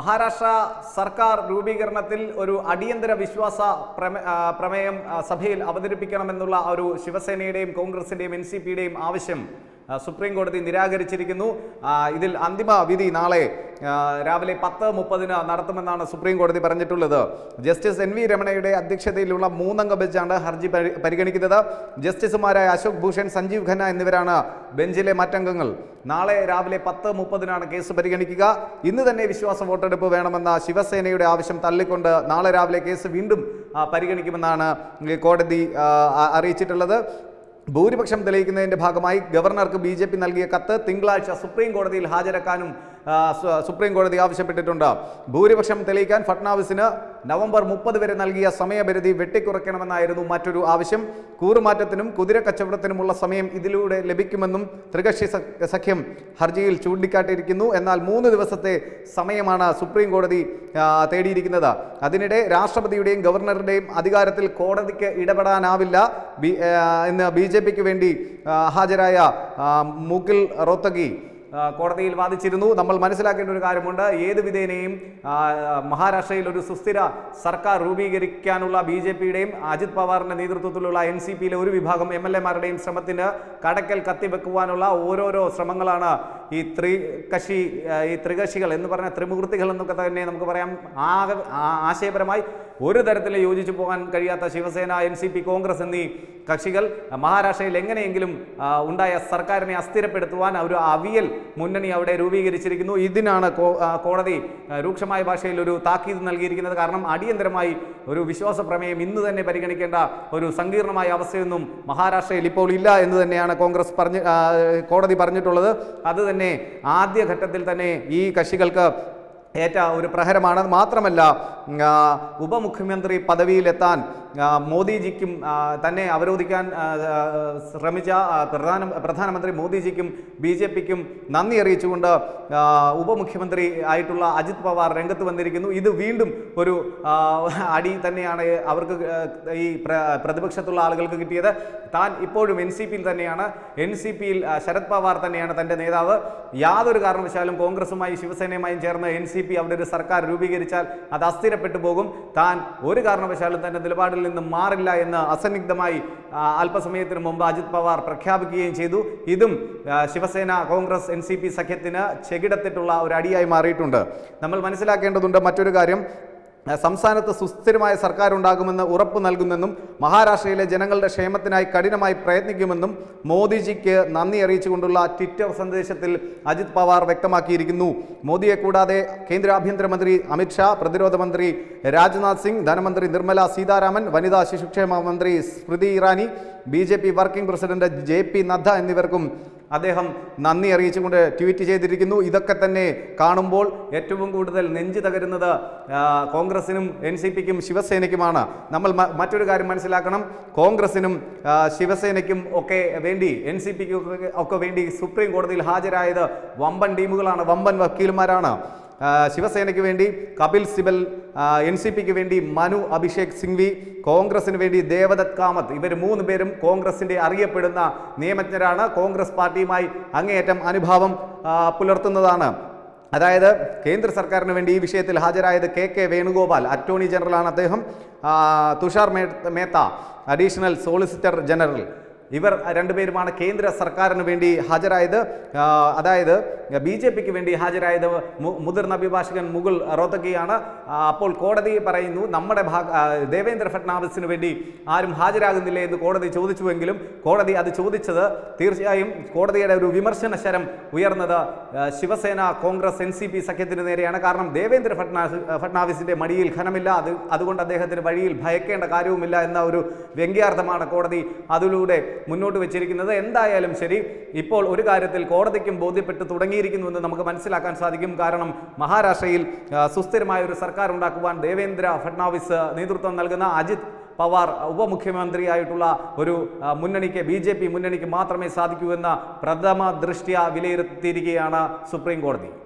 മഹാരാഷ്ട്ര സർക്കാർ രൂപീകരണത്തിൽ ഒരു അടിയന്തര വിശ്വാസ പ്രമേ- ആ, പ്രമേയം ആ, സഭയിൽ അവതരിപ്പിക്കണമെന്നുള്ള ഒരു ശിവസേനയുടെയും കോൺഗ്രസിന്റെയും എൻ സി പിയുടെയും ആവശ്യം ആ, സുപ്രീം കോടതി നിരാകരിച്ചിരിക്കുന്നു ആ, ഇതിൽ അന്തിമ വിധി നാളെ ആ, രാവിലെ പത്ത് മുപ്പതിന് നടത്തുമെന്നാണ് സുപ്രീം കോടതി പറഞ്ഞിട്ടുള്ളത് ജസ്റ്റിസ് എൻ വി രമണയുടെ അധ്യക്ഷതയിലുള്ള മൂന്നംഗ ബെഞ്ചാണ് ഹർജി പരി- പരിഗണിക്കുന്നത് ജസ്റ്റിസുമാരായ അശോക് ഭൂഷൺ സഞ്ജീവ് ഖന്ന എന്നിവരാണ് ബെഞ്ചിലെ മറ്റംഗങ്ങൾ നാളെ രാവിലെ പത്ത് മുപ്പതിനാണ് കേസ് പരിഗണിക്കുക ഇന്ന് തന്നെ വിശ്വാസ വോട്ടെടുപ്പ് വേണമെന്ന ശിവസേനയുടെ ആവശ്യം തള്ളിക്കൊണ്ട് നാളെ രാവിലെ കേസ് വീണ്ടും ആ, പരിഗണിക്കുമെന്നാണ് ഈ കോടതി ആ, ആ, അറിയിച്ചിട്ടുള്ളത് ഭൂരിപക്ഷം തെളിയിക്കുന്നതിന്റെ ഭാഗമായി ഗവർണർക്ക് ബി ജെ പി നൽകിയ കത്ത് തിങ്കളാഴ്ച സുപ്രീം കോടതിയിൽ ഹാജരാക്കാനും ആ, സു- സുപ്രീം കോടതി ആവശ്യപ്പെട്ടിട്ടുണ്ട് ഭൂരിപക്ഷം തെളിയിക്കാൻ ഫട്നാവിസിന് നവംബർ മുപ്പത് വരെ നൽകിയ സമയപരിധി വെട്ടിക്കുറയ്ക്കണമെന്നായിരുന്നു മറ്റൊരു ആവശ്യം കൂറുമാറ്റത്തിനും കുതിര കച്ചവടത്തിനുമുള്ള സമയം ഇതിലൂടെ ലഭിക്കുമെന്നും ത്രികക്ഷി സ- സഖ്യം ഹർജിയിൽ ചൂണ്ടിക്കാട്ടിയിരിക്കുന്നു എന്നാൽ മൂന്ന് ദിവസത്തെ സമയമാണ് സുപ്രീം കോടതി ആ, തേടിയിരിക്കുന്നത് അതിനിടെ രാഷ്ട്രപതിയുടെയും ഗവർണറുടെയും അധികാരത്തിൽ കോടതിക്ക് ഇടപെടാനാവില്ല ബി- ആ, ഇന്ന് ബി ജെ പിക്ക് വേണ്ടി ആ, ഹാജരായ ആ, മുകുൽ റോത്തഗി ആ, കോടതിയിൽ വാദിച്ചിരുന്നു നമ്മൾ മനസ്സിലാക്കേണ്ട ഒരു കാര്യമുണ്ട് ഏത് വിധേനയും ആ, മഹാരാഷ്ട്രയിൽ ഒരു സുസ്ഥിര സർക്കാർ രൂപീകരിക്കാനുള്ള ബി ജെ പിയുടെയും അജിത് പവാറിന്റെ നേതൃത്വത്തിലുള്ള എൻ സി പിയിലെ ഒരു വിഭാഗം എം എൽ എമാരുടെയും ശ്രമത്തിന് കടക്കൽ കത്തിവെക്കുവാനുള്ള ഓരോരോ ശ്രമങ്ങളാണ് ഈ ത്രികക്ഷി ആ, ഈ ത്രികക്ഷികൾ എന്ന് പറഞ്ഞ ത്രിമൂർത്തികൾ എന്നൊക്കെ തന്നെ നമുക്ക് പറയാം ആകെ ആ- ആശയപരമായി ഒരു തരത്തിൽ യോജിച്ചു പോകാൻ കഴിയാത്ത Shiv Sena N C P Congress എന്നീ കക്ഷികൾ മഹാരാഷ്ട്രയിൽ എങ്ങനെയെങ്കിലും ആ, ഉണ്ടായ സർക്കാരിനെ അസ്ഥിരപ്പെടുത്തുവാൻ ഒരു അവിയൽ മുന്നണി അവിടെ രൂപീകരിച്ചിരിക്കുന്നു ഇതിനാണ് കോ- ആ, കോടതി ആ, രൂക്ഷമായ ഭാഷയിൽ ഒരു താക്കീത് നൽകിയിരിക്കുന്നത് കാരണം അടിയന്തരമായി ഒരു വിശ്വാസ പ്രമേയം ഇന്ന് തന്നെ പരിഗണിക്കേണ്ട ഒരു സങ്കീർണമായ അവസ്ഥയൊന്നും മഹാരാഷ്ട്രയിൽ ഇപ്പോൾ ഇല്ല എന്ന് തന്നെയാണ് കോൺഗ്രസ് പറഞ്ഞ് ആ, കോടതി പറഞ്ഞിട്ടുള്ളത് അത് തന്നെ ആദ്യഘട്ടത്തിൽ തന്നെ ഈ കക്ഷികൾക്ക് ഏറ്റ ഒരു പ്രഹരമാണ് മാത്രമല്ല ഉം, ആ, ഉപമുഖ്യമന്ത്രി പദവിയിലെത്താൻ ആ, മോദിജിക്കും ആ, തന്നെ അവരോധിക്കാൻ ആ, ആ, ശ്രമിച്ച ആ, പ്രധാന പ്രധാനമന്ത്രി മോദിജിക്കും ബി ജെ പിക്കും നന്ദി അറിയിച്ചുകൊണ്ട് ആ, ഉപമുഖ്യമന്ത്രി ആയിട്ടുള്ള അജിത് പവാർ രംഗത്ത് വന്നിരിക്കുന്നു ഇത് വീണ്ടും ഒരു ആ, അടി തന്നെയാണ് അവർക്ക് ആ, ഈ പ്ര- പ്രതിപക്ഷത്തുള്ള ആളുകൾക്ക് കിട്ടിയത് താൻ ഇപ്പോഴും എൻ സി പിയിൽ തന്നെയാണ് എൻ സി പിയിൽ ശരത് പവാർ തന്നെയാണ് തൻ്റെ നേതാവ് യാതൊരു കാരണവശാലും കോൺഗ്രസുമായി ശിവസേനയുമായും ചേർന്ന് എൻ സി പി അവിടെ ഒരു സർക്കാർ രൂപീകരിച്ചാൽ അത് അസ്ഥിരപ്പെട്ടു പോകും താൻ ഒരു കാരണവശാലും തന്റെ നിലപാടിൽ നിന്ന് മാറില്ല എന്ന് അസന്നിഗ്ധമായി ആ, അല്പസമയത്തിന് മുമ്പ് അജിത് പവാർ പ്രഖ്യാപിക്കുകയും ചെയ്തു ഇതും ആ, Shiv Sena Congress N C P സഖ്യത്തിന് ചെകിടത്തിട്ടുള്ള ഒരു അടിയായി മാറിയിട്ടുണ്ട് നമ്മൾ മനസ്സിലാക്കേണ്ടതുണ്ട് മറ്റൊരു കാര്യം ആ, സംസ്ഥാനത്ത് സുസ്ഥിരമായ സർക്കാർ ഉണ്ടാകുമെന്ന് ഉറപ്പ് നൽകുമെന്നും മഹാരാഷ്ട്രയിലെ ജനങ്ങളുടെ ക്ഷേമത്തിനായി കഠിനമായി പ്രയത്നിക്കുമെന്നും മോദിജിക്ക് നന്ദി അറിയിച്ചുകൊണ്ടുള്ള ട്വിറ്റർ സന്ദേശത്തിൽ അജിത് പവാർ വ്യക്തമാക്കിയിരിക്കുന്നു മോദിയെ കൂടാതെ കേന്ദ്ര ആഭ്യന്തരമന്ത്രി അമിത്ഷാ പ്രതിരോധ മന്ത്രി രാജ്നാഥ് സിംഗ് ധനമന്ത്രി നിർമ്മല സീതാരാമൻ വനിതാ ശിശുക്ഷേമ മന്ത്രി Smriti Irani B J P working president J P Nadda എന്നിവർക്കും അദ്ദേഹം നന്ദി അറിയിച്ചുകൊണ്ട് ട്വീറ്റ് ചെയ്തിരിക്കുന്നു ഇതൊക്കെ തന്നെ കാണുമ്പോൾ ഏറ്റവും കൂടുതൽ നെഞ്ചു തകരുന്നത് ആ, കോൺഗ്രസിനും എൻ സി പിക്കും ശിവസേനയ്ക്കുമാണ് നമ്മൾ മ- മറ്റൊരു കാര്യം മനസ്സിലാക്കണം കോൺഗ്രസിനും ആ, ശിവസേനയ്ക്കും ഒക്കെ വേണ്ടി എൻ സി പിക്കും ഒക്കെ വേണ്ടി സുപ്രീം കോടതിയിൽ ഹാജരായത് വമ്പൻ ടീമുകളാണ് വമ്പൻ വക്കീൽമാരാണ് ആ, ശിവസേനയ്ക്ക് വേണ്ടി കപിൽ സിബൽ എൻ സി പിക്ക് വേണ്ടി മനു അഭിഷേക് സിംഗ്വി കോൺഗ്രസിന് വേണ്ടി ദേവദത്ത് കാമത്ത് ഇവർ മൂന്ന് പേരും കോൺഗ്രസിന്റെ അറിയപ്പെടുന്ന നിയമജ്ഞരാണ് കോൺഗ്രസ് പാർട്ടിയുമായി അങ്ങേയറ്റം അനുഭാവം ആ, പുലർത്തുന്നതാണ് അതായത് കേന്ദ്ര സർക്കാരിന് വേണ്ടി ഈ വിഷയത്തിൽ ഹാജരായത് കെ കെ വേണുഗോപാൽ അറ്റോർണി ജനറലാണ് അദ്ദേഹം ആ, തുഷാർ മേ- മേത്ത അഡീഷണൽ സോളിസിറ്റർ ജനറൽ ഇവർ രണ്ടുപേരുമാണ് കേന്ദ്ര സർക്കാരിന് വേണ്ടി ഹാജരായത് ആ, അതായത് ബി ജെ പിക്ക് വേണ്ടി ഹാജരായത് മു- മുതിർന്ന അഭിഭാഷകൻ മുകുൾ റോത്തഗിയാണ് ആ, അപ്പോൾ കോടതി പറയുന്നു നമ്മുടെ ഭാഗ ആ, ദേവേന്ദ്ര ഫട്നാവിസിന് വേണ്ടി ആരും ഹാജരാകുന്നില്ല എന്ന് കോടതി ചോദിച്ചുവെങ്കിലും കോടതി അത് ചോദിച്ചത് തീർച്ചയായും കോടതിയുടെ ഒരു വിമർശന ശരം ഉയർന്നത് ആ, Shiv Sena Congress N C P സഖ്യത്തിന് നേരെയാണ് കാരണം ദേവേന്ദ്ര ഫട്നാവിസ് ഫട്നാവിസിന്റെ മടിയിൽ ഘനമില്ല അത് അതുകൊണ്ട് അദ്ദേഹത്തിന് വഴിയിൽ ഭയക്കേണ്ട കാര്യവുമില്ല എന്ന ഒരു വ്യംഗ്യാർത്ഥമാണ് കോടതി അതിലൂടെ മുന്നോട്ട് വെച്ചിരിക്കുന്നത് എന്തായാലും ശരി ഇപ്പോൾ ഒരു കാര്യത്തിൽ കോടതിക്കും ബോധ്യപ്പെട്ട് തുടങ്ങിയിരിക്കുന്നുവെന്ന് നമുക്ക് മനസ്സിലാക്കാൻ സാധിക്കും കാരണം മഹാരാഷ്ട്രയിൽ ആ, സുസ്ഥിരമായ ഒരു സർക്കാർ ഉണ്ടാക്കുവാൻ ദേവേന്ദ്ര ഫട്നാവിസ് നേതൃത്വം നൽകുന്ന അജിത് പവാർ ഉപമുഖ്യമന്ത്രിയായിട്ടുള്ള ഒരു ആ, മുന്നണിക്ക് ബി ജെ പി മുന്നണിക്ക് മാത്രമേ സാധിക്കൂ എന്ന പ്രഥമ ദൃഷ്ട്യ വിലയിരുത്തിയിരിക്കുകയാണ് സുപ്രീം കോടതി